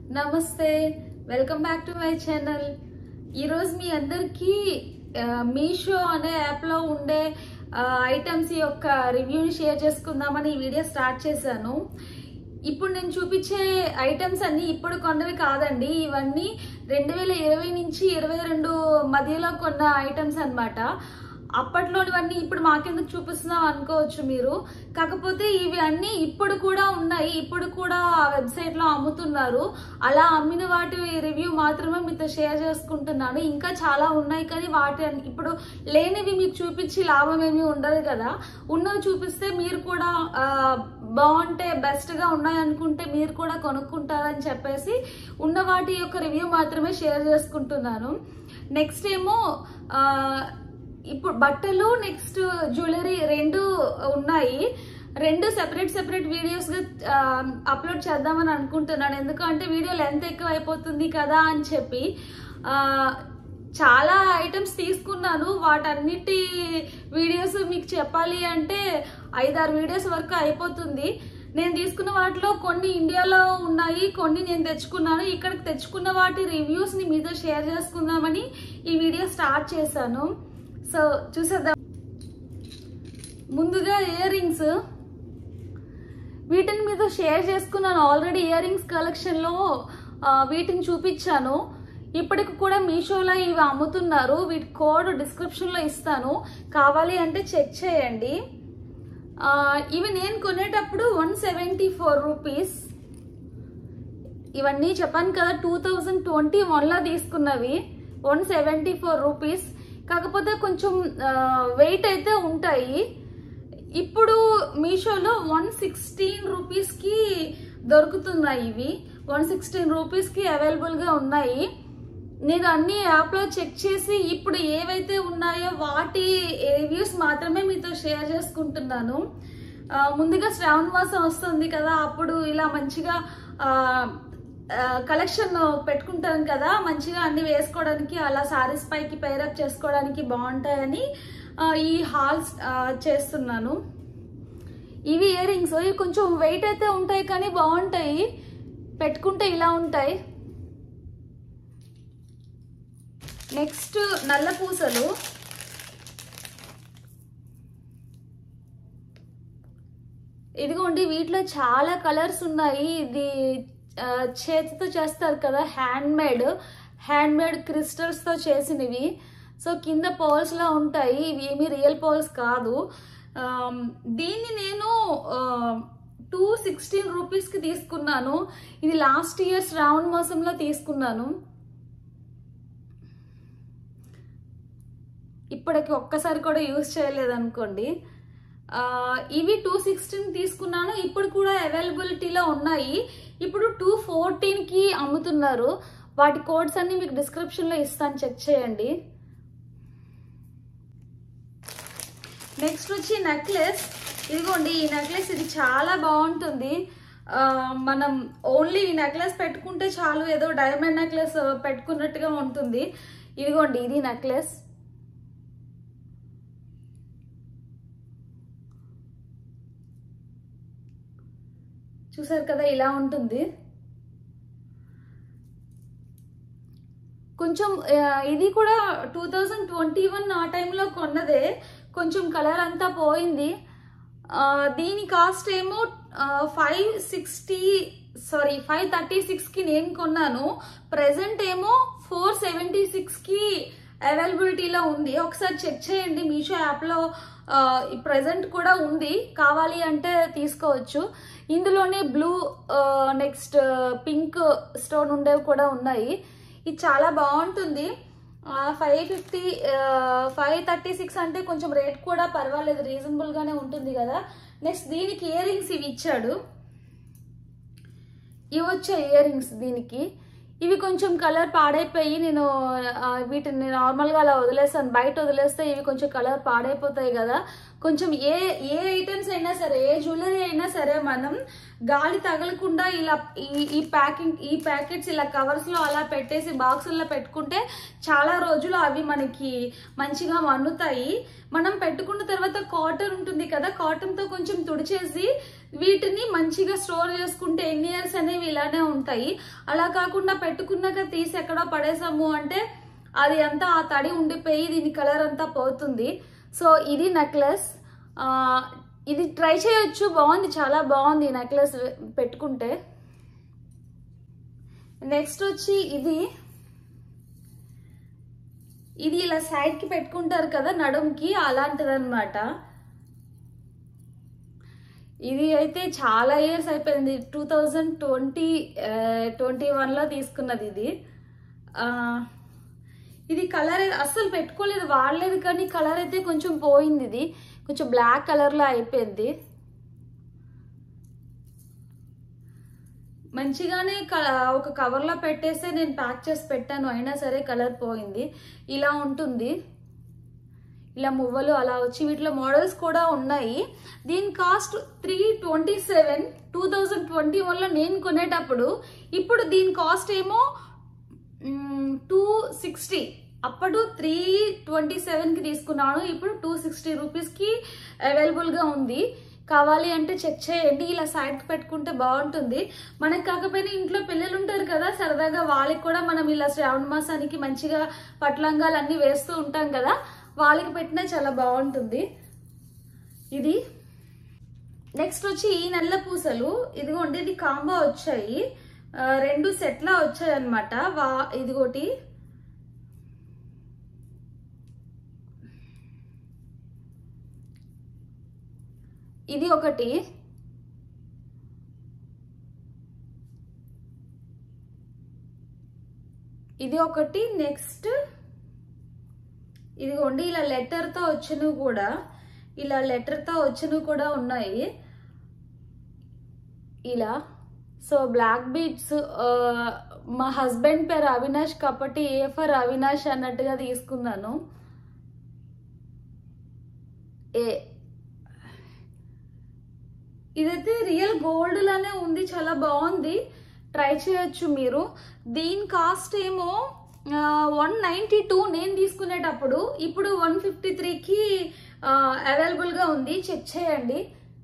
నమస్తే welcome back to my channel ఈరోజు మీ అందరికీ ఆ, మీషో అనే యాప్లో ఉండే ఐటమ్స్ యొక్క రివ్యూని షేర్ చేసుకుందామని ఈ వీడియో స్టార్ట్ చేశాను ఇప్పుడు నేను చూపించే ఐటమ్స్ అన్ని ఇప్పుడు కొన్నవి కాదండి ఇవన్నీ రెండు వేల ఇరవై నుంచి ఇరవై రెండు మధ్యలో కొన్న ఐటమ్స్ అన్నమాట అప్పట్లోనివన్నీ ఇప్పుడు మాకెందుకు చూపిస్తున్నాం అనుకోవచ్చు మీరు కాకపోతే ఇవి అన్ని ఇప్పుడు కూడా ఉన్నాయి ఇప్పుడు కూడా ఆ వెబ్సైట్ లో అమ్ముతున్నారు అలా అమ్మిన వాటి రివ్యూ మాత్రమే మీతో షేర్ చేసుకుంటున్నాను ఇంకా చాలా ఉన్నాయి కానీ వాటి అన్ని- ఇప్పుడు లేనివి మీకు చూపించి లాభం ఏమీ ఉండదు కదా ఉన్నవి చూపిస్తే మీరు కూడా ఆ, బాగుంటే బెస్ట్ గా ఉన్నాయి అనుకుంటే మీరు కూడా కొనుక్కుంటారని చెప్పేసి ఉన్న వాటి యొక్క రివ్యూ మాత్రమే షేర్ చేసుకుంటున్నాను నెక్స్ట్ ఏమో ఆ, ఇప్పుడు బట్టలు నెక్స్ట్ జ్యువెలరీ రెండు ఉన్నాయి రెండు సెపరేట్ సెపరేట్ వీడియోస్ గా అప్లోడ్ చేద్దామని అనుకుంటున్నాను ఎందుకంటే వీడియో లెంత్ ఎక్కువ అయిపోతుంది కదా అని చెప్పి ఆ, చాలా ఐటమ్స్ తీసుకున్నాను వాటన్నిటి వీడియోస్ మీకు చెప్పాలి అంటే ఐదారు వీడియోస్ వరకు అయిపోతుంది నేను తీసుకున్న వాటిలో కొన్ని ఇండియాలో ఉన్నాయి కొన్ని నేను తెచ్చుకున్నాను ఇక్కడికి తెచ్చుకున్న వాటి రివ్యూస్ ని మీతో షేర్ చేసుకుందామని ఈ వీడియో స్టార్ట్ చేశాను సో చూసేద్దాం ముందుగా ఇయర్ రింగ్స్ వీటిని మీతో షేర్ చేసుకున్నాను ఆల్రెడీ ఇయర్ రింగ్స్ కలెక్షన్లో వీటిని చూపించాను ఇప్పటికి కూడా మీషోలో ఇవి అమ్ముతున్నారు వీటి కోడ్ డిస్క్రిప్షన్లో ఇస్తాను కావాలి అంటే చెక్ చేయండి ఆ, ఇవి నేను కొనేటప్పుడు వన్ సెవెంటీ ఫోర్ రూపీస్ ఇవన్నీ చెప్పాను కదా టూ థౌజండ్ ట్వంటీ వన్లో తీసుకున్నవి వన్ సెవెంటీ ఫోర్ రూపీస్ కాకపోతే కొంచెం వెయిట్ అయితే ఉంటాయి ఇప్పుడు మీషోలో వన్ సిక్స్టీన్ రూపీస్కి దొరుకుతున్నాయి ఇవి వన్ సిక్స్టీన్ రూపీస్కి అవైలబుల్గా ఉన్నాయి నేను అన్ని యాప్లో చెక్ చేసి ఇప్పుడు ఏవైతే ఉన్నాయో వాటి రివ్యూస్ మాత్రమే మీతో షేర్ చేసుకుంటున్నాను ఆ, ముందుగా శ్రావణ మాసం వస్తుంది కదా అప్పుడు ఇలా మంచిగా కలెక్షన్ పెట్టుకుంటాం కదా మంచిగా అన్ని వేసుకోవడానికి అలా సారీస్ పైకి పేరప్ చేసుకోవడానికి బాగుంటాయని ఆ, ఈ హాల్స్ చేస్తున్నాను ఇవి ఇయర్ రింగ్స్ ఇవి కొంచెం వెయిట్ అయితే ఉంటాయి కానీ బాగుంటాయి పెట్టుకుంటే ఇలా ఉంటాయి నెక్స్ట్ నల్ల పూసలు ఇదిగోండి వీటిలో చాలా కలర్స్ ఉన్నాయి ఇది ఆ, చేతితో చేస్తారు కదా hand made hand made crystals తో చేసినవి సో కింద పర్ల్స్ లా ఉంటాయి ఇవి ఏమి రియల్ పర్ల్స్ కాదు ఆమ్, దీన్ని నేను టూ సిక్స్టీన్ రూపీస్కి తీసుకున్నాను ఇది లాస్ట్ ఇయర్ శ్రావణ మాసంలో తీసుకున్నాను ఇప్పటికి ఒక్కసారి కూడా యూజ్ చేయలేదు అనుకోండి ఆ, ఇవి టూ సిక్స్టీన్ తీసుకున్నాను ఇప్పుడు కూడా అవైలబిలిటీలో ఉన్నాయి ఇప్పుడు టూ ఫోర్టీన్కి అమ్ముతున్నారు వాటి కోడ్స్ అన్ని మీకు డిస్క్రిప్షన్లో ఇస్తాను చెక్ చేయండి నెక్స్ట్ వచ్చి నెక్లెస్ ఇదిగోండి ఈ నెక్లెస్ ఇది చాలా బాగుంటుంది ఆ, మనం ఓన్లీ ఈ నెక్లెస్ పెట్టుకుంటే చాలు ఏదో డైమండ్ నెక్లెస్ పెట్టుకున్నట్టుగా ఉంటుంది ఇదిగోండి ఇది నెక్లెస్ చూసారు కదా ఇలా ఉంటుంది కొంచెం ఆ, ఇది కూడా టూ థౌజండ్ ట్వంటీ వన్ ఆ టైంలో కొన్నదే కొంచెం కలర్ అంతా పోయింది ఆ, దీని కాస్ట్ ఏమో five sixty sorry five thirty సిక్స్కి నేను కొన్నాను ప్రజెంట్ ఏమో ఫోర్ సెవెంటీ సిక్స్కి అవైలబిలిటీలో ఉంది ఒకసారి చెక్ చేయండి మీషో యాప్లో ప్రజెంట్ కూడా ఉంది కావాలి అంటే తీసుకోవచ్చు ఇందులోనే బ్లూ నెక్స్ట్ పింక్ స్టోన్ ఉండేవి కూడా ఉన్నాయి ఇది చాలా బాగుంటుంది five fifty five thirty six అంటే కొంచెం రేట్ కూడా పర్వాలేదు రీజనబుల్గానే ఉంటుంది కదా నెక్స్ట్ దీనికి ఇయర్ రింగ్స్ ఇవి ఇచ్చాడు ఇవి వచ్చే ఇయర్ రింగ్స్ దీనికి ఇవి కొంచెం కలర్ పాడైపోయి నేను ఆ, వీటిని నార్మల్గా అలా వదిలేస్తాను బయట వదిలేస్తే ఇవి కొంచెం కలర్ పాడైపోతాయి కదా కొంచెం ఏ ఏ ఐటమ్స్ అయినా సరే ఏ జ్యువెలరీ అయినా సరే మనం గాలి తగలకుండా ఇలా ఈ ఈ ప్యాకింగ్ ఈ ప్యాకెట్స్ ఇలా కవర్స్లో అలా పెట్టేసి బాక్సుల్లో పెట్టుకుంటే చాలా రోజులు అవి మనకి మంచిగా మన్నుతాయి మనం పెట్టుకున్న తర్వాత కాటన్ ఉంటుంది కదా కాటన్తో కొంచెం తుడిచేసి వీటిని మంచిగా స్టోర్ చేసుకుంటే ఎన్ని ఇయర్స్ అనేవి ఇలానే ఉంటాయి అలా కాకుండా పెట్టుకున్నాక తీసి ఎక్కడో పడేసాము అంటే అది అంతా ఆ తడి ఉండిపోయి దీని కలర్ అంతా పోతుంది సో ఇది నెక్లెస్ ఇది ట్రై చేయొచ్చు బాగుంది చాలా బాగుంది ఈ నెక్లెస్ పెట్టుకుంటే నెక్స్ట్ వచ్చి ఇది ఇది ఇలా సైడ్కి పెట్టుకుంటారు కదా నడుంకి అలాంటిదన్నమాట ఇది అయితే చాలా ఇయర్స్ అయిపోయింది టూ థౌజండ్ ట్వంటీ ట్వంటీ వన్లో తీసుకున్నది ఇది ఆ, ఇది కలర్ అస్సలు పెట్టుకోలేదు వాడలేదు కానీ కలర్ అయితే కొంచెం పోయింది ఇది కొంచెం బ్లాక్ కలర్లో అయిపోయింది మంచిగానే క- ఒక కవర్లో పెట్టేస్తే నేను ప్యాక్ చేసి పెట్టాను అయినా సరే కలర్ పోయింది ఇలా ఉంటుంది ఇలా మువ్వలు అలా వచ్చి వీటిలో మోడల్స్ కూడా ఉన్నాయి దీని cost three twenty seven two thousand twenty వన్లో నేను కొనేటప్పుడు ఇప్పుడు దీని కాస్ట్ ఏమో టూ సిక్స్టీ అప్పుడు త్రీ ట్వంటీ సెవెన్కి తీసుకున్నాను ఇప్పుడు టూ సిక్స్టీ రూపీస్కి అవైలబుల్గా ఉంది కావాలి అంటే చెక్ చేయండి ఇలా సైడ్కి పెట్టుకుంటే బాగుంటుంది మనకి కాకపోయినా ఇంట్లో పిల్లలు ఉంటారు కదా సరదాగా వాళ్ళకి కూడా మనం ఇలా శ్రావణ మాసానికి మంచిగా పట్లంగాలు అన్నీ వేస్తూ ఉంటాం కదా వాళ్ళకి పెట్టినా చాలా బాగుంటుంది ఇది నెక్స్ట్ వచ్చి ఈ నల్ల పూసలు ఇదిగోండి ఇది కాంబో వచ్చాయి ఆ, రెండు సెట్లా వచ్చాయి అనమాట వా ఇదిగోటి ఇది ఒకటి ఇది ఒకటి నెక్స్ట్ ఇదిగోండి ఇలా లెటర్తో వచ్చినవి కూడా ఇలా లెటర్తో వచ్చినవి కూడా ఉన్నాయి ఇలా సో బ్లాక్ బీట్స్ మా హస్బెండ్ పేరు అవినాష్ కాబట్టి ఏ ఫర్ అవినాష్ అన్నట్టుగా తీసుకున్నాను ఏ ఇదైతే రియల్ గోల్డ్ లానే ఉంది చాలా బాగుంది ట్రై చేయొచ్చు మీరు దీని కాస్ట్ ఏమో వన్ నైంటీ టూ నేను తీసుకునేటప్పుడు ఇప్పుడు వన్ ఫిఫ్టీ త్రీకి అవైలబుల్గా ఉంది చెక్ చేయండి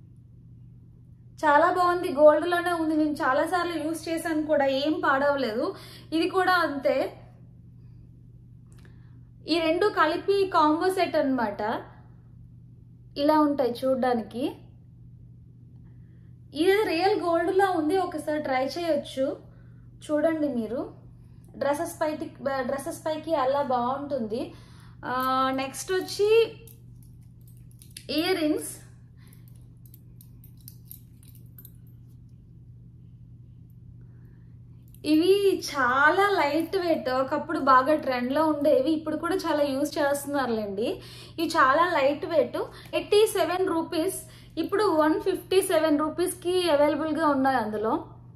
చాలా బాగుంది గోల్డ్ లోనే ఉంది నేను చాలా సార్లు యూస్ చేశాను కూడా ఏం పాడవలేదు ఇది కూడా అంతే ఈ రెండు కలిపి కాంబో సెట్ అన్నమాట ఇలా ఉంటాయి చూడడానికి ఇది రియల్ గోల్డ్ లా ఉంది ఒకసారి ట్రై చేయొచ్చు చూడండి మీరు డ్రెస్సెస్ పైకి డ్రెస్సెస్ పైకి అలా బాగుంటుంది నెక్స్ట్ వచ్చి ఇయర్ రింగ్స్ ఇవి చాలా లైట్ వెయిట్ ఒకప్పుడు బాగా ట్రెండ్లో ఉండేవి ఇప్పుడు కూడా చాలా యూజ్ చేస్తున్నారులేండి ఇవి చాలా light weight eighty seven rupees ఇప్పుడు వన్ ఫిఫ్టీ సెవెన్ రూపీస్కి అవైలబుల్గా ఉన్నాయి అందులో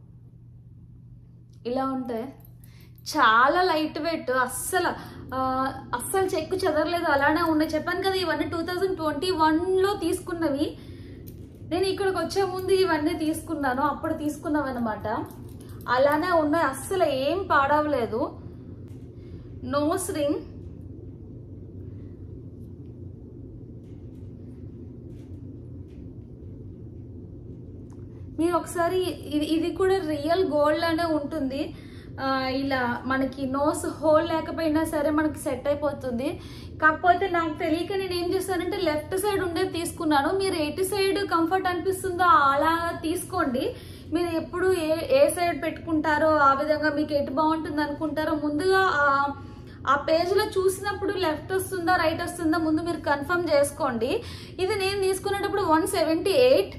ఇలా ఉంటాయి చాలా లైట్ వెయిట్ అస్సలు ఆ, అస్సలు చెక్కు చెదరలేదు అలానే ఉన్నాయి చెప్పాను కదా ఇవన్నీ టూ థౌజండ్ ట్వంటీ వన్లో తీసుకున్నవి నేను ఇక్కడికి వచ్చే ముందు ఇవన్నీ తీసుకున్నాను అప్పుడు తీసుకున్నాం అనమాట అలానే ఉన్నాయి అస్సలు ఏం పాడవలేదు నోస్ రింగ్ మీరు ఒకసారి ఇది ఇది కూడా రియల్ గోల్డ్ అనే ఉంటుంది ఆ, ఇలా మనకి నోస్ హోల్ లేకపోయినా సరే మనకి సెట్ అయిపోతుంది కాకపోతే నాకు తెలియక నేను ఏం చేస్తానంటే లెఫ్ట్ సైడ్ ఉండేది తీసుకున్నాను మీరు ఎటు సైడ్ కంఫర్ట్ అనిపిస్తుందో అలా తీసుకోండి మీరు ఎప్పుడు ఏ ఏ సైడ్ పెట్టుకుంటారో ఆ విధంగా మీకు ఎటు బాగుంటుంది అనుకుంటారో ముందుగా ఆ- ఆ పేజ్లో చూసినప్పుడు లెఫ్ట్ వస్తుందా రైట్ వస్తుందా ముందు మీరు కన్ఫర్మ్ చేసుకోండి ఇది నేను తీసుకునేటప్పుడు వన్ సెవెంటీ ఎయిట్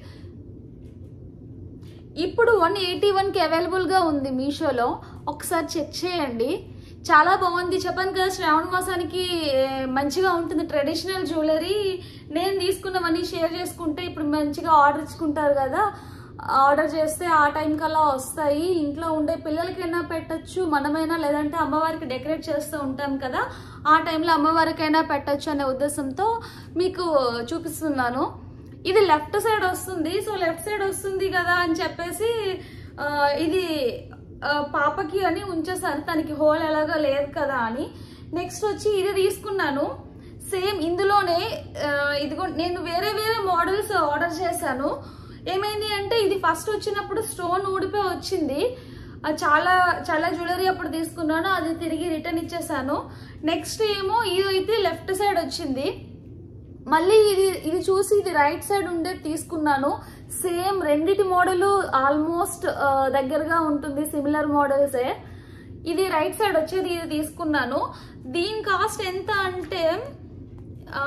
ఇప్పుడు వన్ ఎయిటీ వన్కి అవైలబుల్గా ఉంది మీషోలో ఒకసారి చెక్ చేయండి చాలా బాగుంది చెప్పాను కదా శ్రావణ మాసానికి ఏ, మంచిగా ఉంటుంది ట్రెడిషనల్ జ్యువెలరీ నేను తీసుకున్నవన్నీ షేర్ చేసుకుంటే ఇప్పుడు మంచిగా ఆర్డర్ ఇచ్చుకుంటారు కదా ఆర్డర్ చేస్తే ఆ టైం కల్లా వస్తాయి ఇంట్లో ఉండే పిల్లలకైనా పెట్టచ్చు మనమైనా లేదంటే అమ్మవారికి డెకరేట్ చేస్తూ ఉంటాం కదా ఆ టైంలో అమ్మవారికైనా పెట్టచ్చు అనే ఉద్దేశంతో మీకు చూపిస్తున్నాను ఇది లెఫ్ట్ సైడ్ వస్తుంది సో లెఫ్ట్ సైడ్ వస్తుంది కదా అని చెప్పేసి ఆ, ఇది ఆ, పాపకి అని ఉంచేసాను తనకి హోల్ ఎలాగో లేదు కదా అని నెక్స్ట్ వచ్చి ఇది తీసుకున్నాను సేమ్ ఇందులోనే ఆ, ఇదిగో నేను వేరే వేరే మోడల్స్ ఆర్డర్ చేశాను ఏమైంది అంటే ఇది ఫస్ట్ వచ్చినప్పుడు స్టోన్ ఊడిపోయి వచ్చింది ఆ చాలా చాలా జ్యువెలరీ అప్పుడు తీసుకున్నాను అది తిరిగి రిటర్న్ ఇచ్చేసాను నెక్స్ట్ ఏమో ఇది అయితే లెఫ్ట్ సైడ్ వచ్చింది మళ్ళీ ఇది ఇది చూసి ఇది రైట్ సైడ్ ఉండే తీసుకున్నాను సేమ్ రెండిటి మోడల్ ఆల్మోస్ట్ దగ్గరగా ఉంటుంది సిమిలర్ మోడల్సే ఇది రైట్ సైడ్ వచ్చేది ఇది తీసుకున్నాను దీని కాస్ట్ ఎంత అంటే ఆ,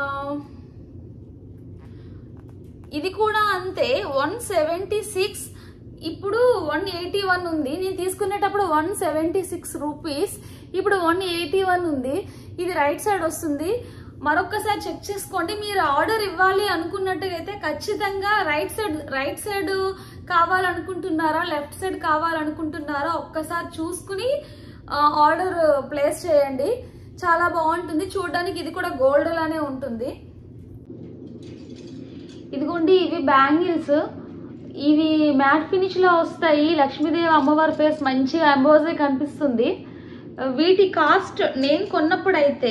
ఇది కూడా అంతే వన్ సెవెంటీ సిక్స్ ఇప్పుడు వన్ ఎయిటీ వన్ ఉంది నేను తీసుకునేటప్పుడు వన్ సెవెంటీ సిక్స్ రూపీస్ ఇప్పుడు వన్ ఎయిటీ వన్ ఉంది ఇది రైట్ సైడ్ వస్తుంది మరొక్కసారి చెక్ చేసుకోండి మీరు ఆర్డర్ ఇవ్వాలి అనుకున్నట్టుగైతే ఖచ్చితంగా రైట్ సైడ్ రైట్ సైడ్ కావాలనుకుంటున్నారా లెఫ్ట్ సైడ్ కావాలనుకుంటున్నారా ఒక్కసారి చూసుకుని ఆర్డర్ ప్లేస్ చేయండి చాలా బాగుంటుంది చూడడానికి ఇది కూడా గోల్డ్ లానే ఉంటుంది ఇదిగోండి ఇవి బ్యాంగిల్స్ ఇవి మ్యాట్ ఫినిష్ లో వస్తాయి లక్ష్మీదేవి అమ్మవారి ఫేస్ మంచిగా అంబోజే కనిపిస్తుంది వీటి కాస్ట్ నేను కొన్నప్పుడైతే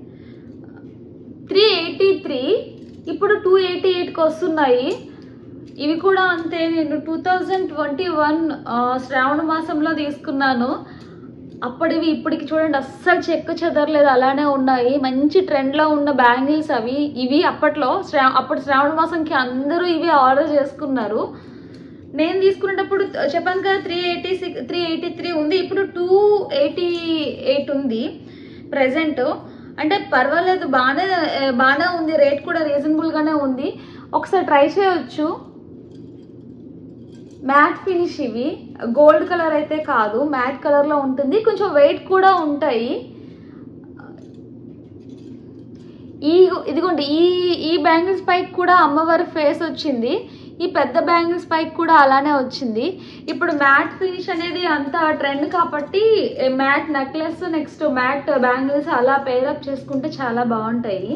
త్రీ ఎయిటీ త్రీ ఇప్పుడు టూ ఎయిటీ ఎయిట్కి వస్తున్నాయి ఇవి కూడా అంతే నేను two thousand twenty one Shravana మాసంలో తీసుకున్నాను అప్పటివి ఇప్పటికి చూడండి అస్సలు చెక్కు చెదరలేదు అలానే ఉన్నాయి మంచి ట్రెండ్లో ఉన్న బ్యాంగిల్స్ అవి ఇవి అప్పట్లో శ్రా అప్పటి శ్రావణ మాసంకి అందరూ ఇవి ఆర్డర్ చేసుకున్నారు నేను తీసుకునేటప్పుడు చెప్పాను కదా three eighty six three eighty three ఉంది ఇప్పుడు టూ ఎయిటీ ఎయిట్ ఉంది ప్రజెంట్ అంటే పర్వాలేదు బాగానే బాగానే ఉంది రేట్ కూడా రీజనబుల్గానే ఉంది ఒకసారి ట్రై చేయొచ్చు మ్యాట్ ఫినిష్ ఇవి గోల్డ్ కలర్ అయితే కాదు మ్యాట్ కలర్లో ఉంటుంది కొంచెం వెయిట్ కూడా ఉంటాయి ఈ ఇదిగోండి ఈ ఈ బ్యాంగిల్స్ పైకి కూడా అమ్మవారి ఫేస్ వచ్చింది ఈ పెద్ద బ్యాంగిల్స్ పైకి కూడా అలానే వచ్చింది ఇప్పుడు మ్యాట్ ఫినిష్ అనేది అంత ట్రెండ్ కాబట్టి matte necklace next matte bangles అలా పేరప్ చేసుకుంటే చాలా బాగుంటాయి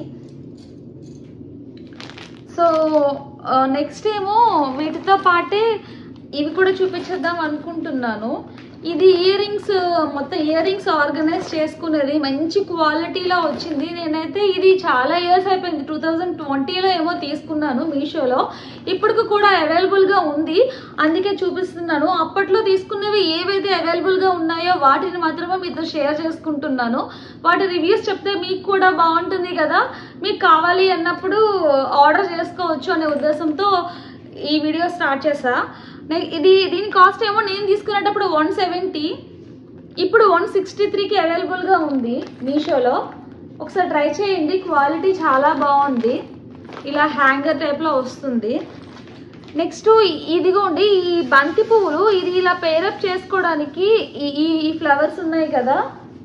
సో నెక్స్ట్ ఏమో వీటితో పాటే ఇవి కూడా చూపించేద్దాం అనుకుంటున్నాను ఇది ఇయర్ రింగ్స్ మొత్తం ఇయర్ రింగ్స్ ఆర్గనైజ్ చేసుకునేది మంచి క్వాలిటీలో వచ్చింది నేనైతే ఇది చాలా ఇయర్స్ అయిపోయింది టూ థౌజండ్ ట్వంటీలో ఏమో తీసుకున్నాను మీషోలో ఇప్పటికి కూడా అవైలబుల్గా ఉంది అందుకే చూపిస్తున్నాను అప్పట్లో తీసుకున్నవి ఏవైతే అవైలబుల్గా ఉన్నాయో వాటిని మాత్రమే మీతో షేర్ చేసుకుంటున్నాను వాటి రివ్యూస్ చెప్తే మీకు కూడా బాగుంటుంది కదా మీకు కావాలి అన్నప్పుడు ఆర్డర్ చేసుకోవచ్చు అనే ఉద్దేశంతో ఈ వీడియో స్టార్ట్ చేసా నే- ఇది దీని కాస్ట్ ఏమో నేను తీసుకునేటప్పుడు వన్ సెవెంటీ ఇప్పుడు వన్ సిక్స్టీ త్రీకి అవైలబుల్గా ఉంది మీషోలో ఒకసారి ట్రై చేయండి క్వాలిటీ చాలా బాగుంది ఇలా హ్యాంగర్ టైప్లో వస్తుంది నెక్స్ట్ ఇదిగోండి ఈ బంతి పువ్వులు ఇది ఇలా పేరప్ చేసుకోవడానికి ఈ ఈ- ఈ ఫ్లవర్స్ ఉన్నాయి కదా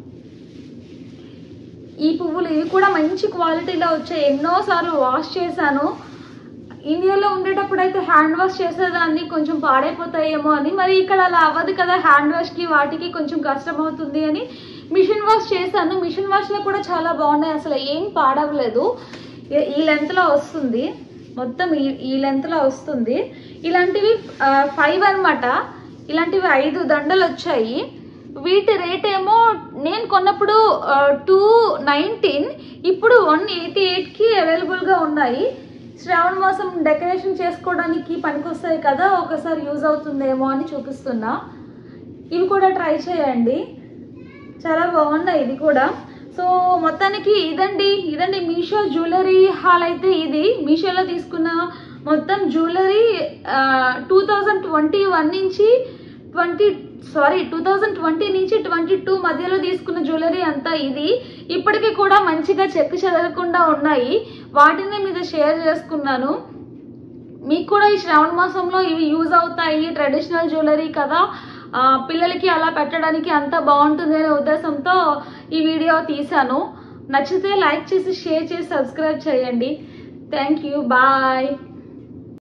ఈ పువ్వులు ఇవి కూడా మంచి క్వాలిటీలో వచ్చాయి ఎన్నోసార్లు వాష్ చేశాను ఇండియాలో ఉండేటప్పుడు అయితే హ్యాండ్ వాష్ చేసేదాన్ని కొంచెం పాడైపోతాయేమో అని మరి ఇక్కడ అలా అవ్వదు కదా హ్యాండ్ వాష్కి వాటికి కొంచెం కష్టం అవుతుంది అని మిషన్ వాష్ చేశాను మిషన్ వాష్లో కూడా చాలా బాగున్నాయి అసలు ఏం పాడవలేదు ఈ- ఈ లెంత్లో వస్తుంది మొత్తం ఈ ఈ లెంత్లో వస్తుంది ఇలాంటివి ఫైవ్ అన్నమాట ఇలాంటివి ఐదు దండలు వచ్చాయి వీటి రేట్ ఏమో నేను కొన్నప్పుడు టూ నైన్టీన్ ఇప్పుడు వన్ ఎయిటీ ఎయిట్కి అవైలబుల్గా ఉన్నాయి శ్రావణ మాసం డెకరేషన్ చేసుకోవడానికి పనికొస్తాయి కదా ఒకసారి యూజ్ అవుతుందేమో అని చూపిస్తున్నా ఇవి కూడా ట్రై చేయండి చాలా బాగున్నాయి ఇది కూడా సో మొత్తానికి ఇదండి ఇదండి మీషో జ్యువెలరీ హాల్ అయితే ఇది మీషోలో తీసుకున్న మొత్తం jewellery two thousand twenty one నుంచి twenty sorry two thousand twenty నుంచి ట్వంటీ టూ మధ్యలో తీసుకున్న జ్యువెలరీ అంతా ఇది ఇప్పటికీ కూడా మంచిగా చెక్కు చెదరకుండా ఉన్నాయి వాటిని మీద షేర్ చేసుకున్నాను మీకు కూడా ఈ శ్రావణ మాసంలో ఇవి యూజ్ అవుతాయి ట్రెడిషనల్ జ్యువెలరీ కదా ఆ, పిల్లలకి అలా పెట్టడానికి అంత బాగుంటుంది అనే ఉద్దేశంతో ఈ వీడియో తీశాను నచ్చితే లైక్ చేసి షేర్ చేసి సబ్స్క్రైబ్ చేయండి థ్యాంక్ యూ బాయ్